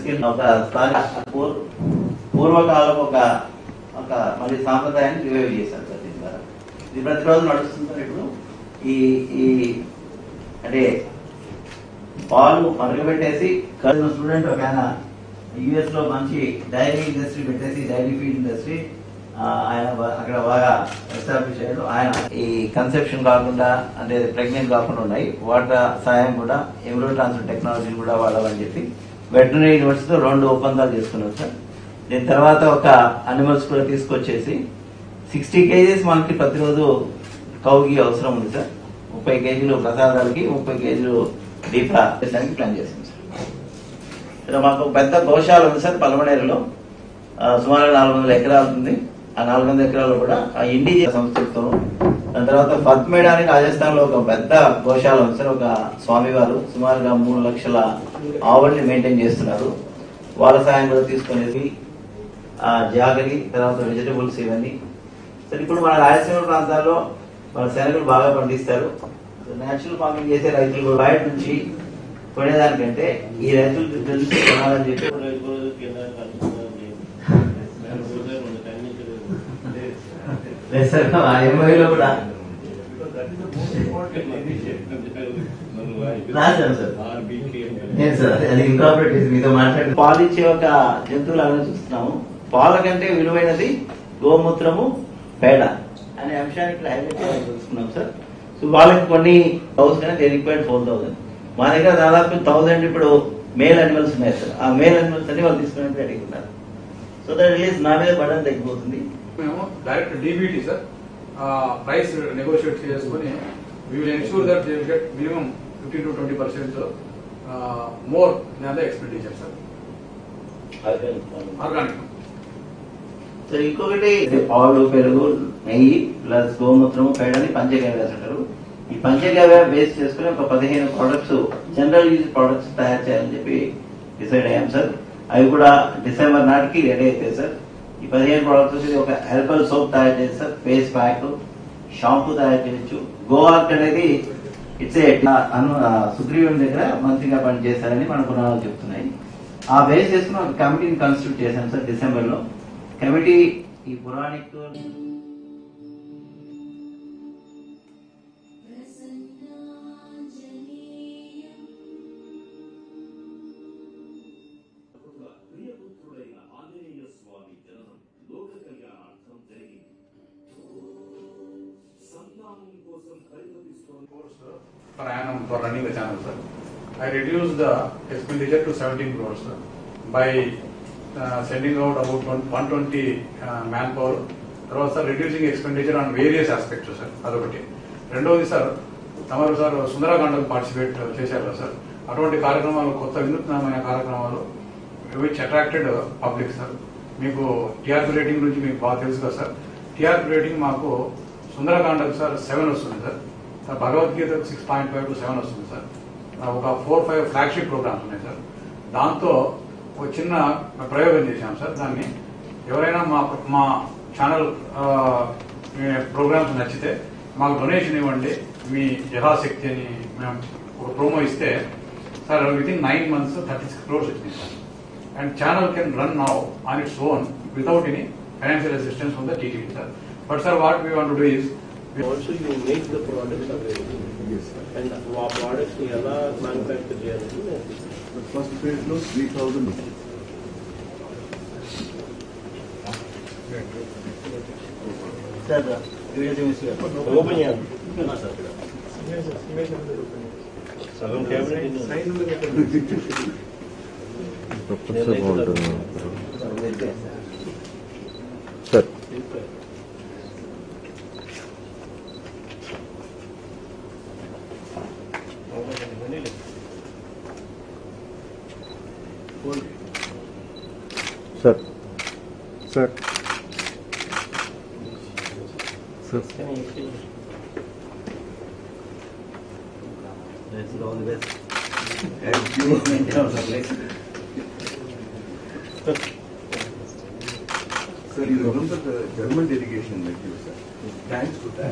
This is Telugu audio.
తీసుకెళ్ళి ఒక స్థానిక పూర్- పూర్వకాలం ఒక ఒక మళ్ళీ సాంప్రదాయాన్ని రివైవ్ చేశారు సార్ దీని ద్వారా ఇది ప్రతిరోజు నడుస్తుంది సార్ ఇప్పుడు ఈ ఈ అంటే పాలు మరగబెట్టేసి కలిసిన స్టూడెంట్ ఒక ఆయన యుఎస్ లో మంచి డైరీ ఇండస్ట్రీ పెట్టేసి డైరీ ఫీడ్ ఇండస్ట్రీ ఆయన బా- అక్కడ బాగా ఎస్టాబ్లిష్ అయ్యాడు ఆయన ఈ కన్సెప్షన్ కాకుండా అంటే ప్రెగ్నెంట్ కాకుండా ఉన్నాయి వాటి సాయం కూడా ఎమ్రో ట్రాన్స్ఫర్ టెక్నాలజీని కూడా వాడాలని చెప్పి వెటనరీ యూనివర్సిటీతో రెండు ఒప్పందాలు చేసుకున్నాం సార్ దీని తర్వాత ఒక అనిమల్స్ కూడా తీసుకొచ్చేసి సిక్స్టీ కేజీస్ మనకి ప్రతిరోజు కౌకి అవసరం ఉంది సార్ ముప్పై కేజీలు ప్రసాదాలకి ముప్పై కేజీలు దీప చేయడానికి ప్లాన్ చేసాం సార్ ఇక్కడ మాకు పెద్ద గోశాల ఉంది సార్ పలమనేరులో ఆ, సుమారు నాలుగు వందల ఎకరాలు ఉంది ఆ నాలుగు వందల ఎకరాలు కూడా ఆ ఇండిజియస్ సంస్థలతో దాని తర్వాత ఫత్మేడా అని రాజస్థాన్ లో ఒక పెద్ద గోశాల ఉంది సార్ ఒక స్వామివారు సుమారుగా మూడు లక్షల ఆవుల్ని మెయింటైన్ చేస్తున్నారు వాళ్ళ సాయం కూడా తీసుకునేది ఆ జాగరి తర్వాత వెజిటబుల్స్ ఇవన్నీ సరే ఇప్పుడు మన రాయలసీమ ప్రాంతాల్లో మన శనగలు బాగా పండిస్తారు నేచురల్ ఫార్మింగ్ చేసే రైతులు కూడా బయట నుంచి కొనేదానికంటే ఈ రైతులు తెలిసి కొనాలని చెప్పి లేదు సార్ ఆ ఎంఐలో కూడా రాశాను సార్ లేదు సార్ అది ఇంకాపరేట్ చేసి మీతో మాట్లాడి పాలు ఇచ్చే ఒక జంతువులు అలానే చూస్తున్నాము పాల కంటే విలువైనది గోమూత్రము పేడ అనే అంశాన్ని ఇక్కడ హైలైట్ చేయాలని చూస్తున్నాం సార్ సో వాళ్ళకి కొన్ని హౌస్ కానీ దే రిక్వైర్డ్ ఫోర్ థౌసండ్ మా దగ్గర దాదాపు థౌసండ్ ఇప్పుడు మేల్ అనిమల్స్ ఉన్నాయి సార్ ఆ మేల్ అనిమల్స్ అన్ని వాళ్ళు తీసుకుని అడుగుతున్నారు సో దట్ రిలీజ్ నా మీద బటన్ తగ్గిపోతుంది మేము direct DBT sir price negotiate చేసుకుని we will ensure that they will get minimum fifteen to twenty percent more than the expenditure sir organic సరే ఇంకొకటి పాలు పెరుగు నెయ్యి ప్లస్ గోమూత్రము పేడని పంచగవ్య అంటారు ఈ పంచగవ్య బేస్ చేసుకుని ఒక పదిహేను ప్రోడక్ట్స్ జనరల్ యూజ్ ప్రోడక్ట్స్ తయారు చేయాలని చెప్పి డిసైడ్ అయ్యాం సార్ అవి కూడా డిసెంబర్ నాటికి రెడీ అవుతాయి సార్ ఈ పదిహేను ప్రోడక్ట్స్ వచ్చి ఒక హెర్బల్ సోప్ తయారు చేసి సార్ ఫేస్ ప్యాక్ షాంపూ తయారు చేయొచ్చు గోవార్క్ అనేది ఇట్స్ ఏ అను సుగ్రీవుని దగ్గర మంత్రిగా పనిచేశారని మన పురాణాలు చెప్తున్నాయి ఆ బేస్ చేసుకుని ఒక కమిటీని కాన్స్టిట్యూట్ చేశాం సార్ డిసెంబర్ లో కమిటీ ఈ పురాణిక్ ప్రియపుత్రుడైన ఆంజనేయ స్వామి జననం లోక కళ్యాణార్థం జరిగింది సంతానం కోసం పరితపిస్తోన్న per annum for running the channel, sir. I reduced the expenditure to 17 crores, sir, by uh, sending out about one- 120 uh, manpower. తర్వాత sir reducing expenditure on various aspects sir అదొకటి రెండవది సార్ తమరు సార్ సుందరకాండం పార్టిసిపేట్ చేశారు కదా సార్ అటువంటి కార్యక్రమాలు కొత్త వినూత్నమైన కార్యక్రమాలు విచ్ అట్రాక్టెడ్ పబ్లిక్ సార్ మీకు టీఆర్పీ రేటింగ్ గురించి మీకు బాగా తెలుసు కదా సార్ టీఆర్పీ రేటింగ్ మాకు సుందరకాండకు సార్ సెవెన్ వస్తుంది సార్ సార్ భగవద్గీత six point five to seven వస్తుంది సార్ ఆ, ఒక ఫోర్ ఫైవ్ ఫ్లాగ్షిప్ ప్రోగ్రామ్స్ ఉన్నాయి సార్ దాంతో ఒక చిన్న ప్రయోగం చేశాం సార్ దాన్ని ఎవరైనా మా మా ఛానల్ ప్రోగ్రామ్స్ నచ్చితే మాకు డొనేషన్ ఇవ్వండి మీ యథాశక్తి అని మేము ఒక ప్రోమో ఇస్తే sir with in nine months thirty six crores వచ్చింది sir and channel can run now on its own without any financial assistance from the TTV sir but sir what we want to do is Also, you make the products available. Yes, sir. And ఆ products ని ఎలా manufacture చేయాలని నేర్పిస్తారు. The first phase లో త్రీ థౌజండ్ సార్ వీడియో చూపించారు ఓపెన్ చేయాలి సగం క్యాబినెట్ ప్రొఫెసర్ బాగుంటుంది sir sir sir sir all the best maintain of place Sir, you remember the German delegation that you, sir? Thanks to that.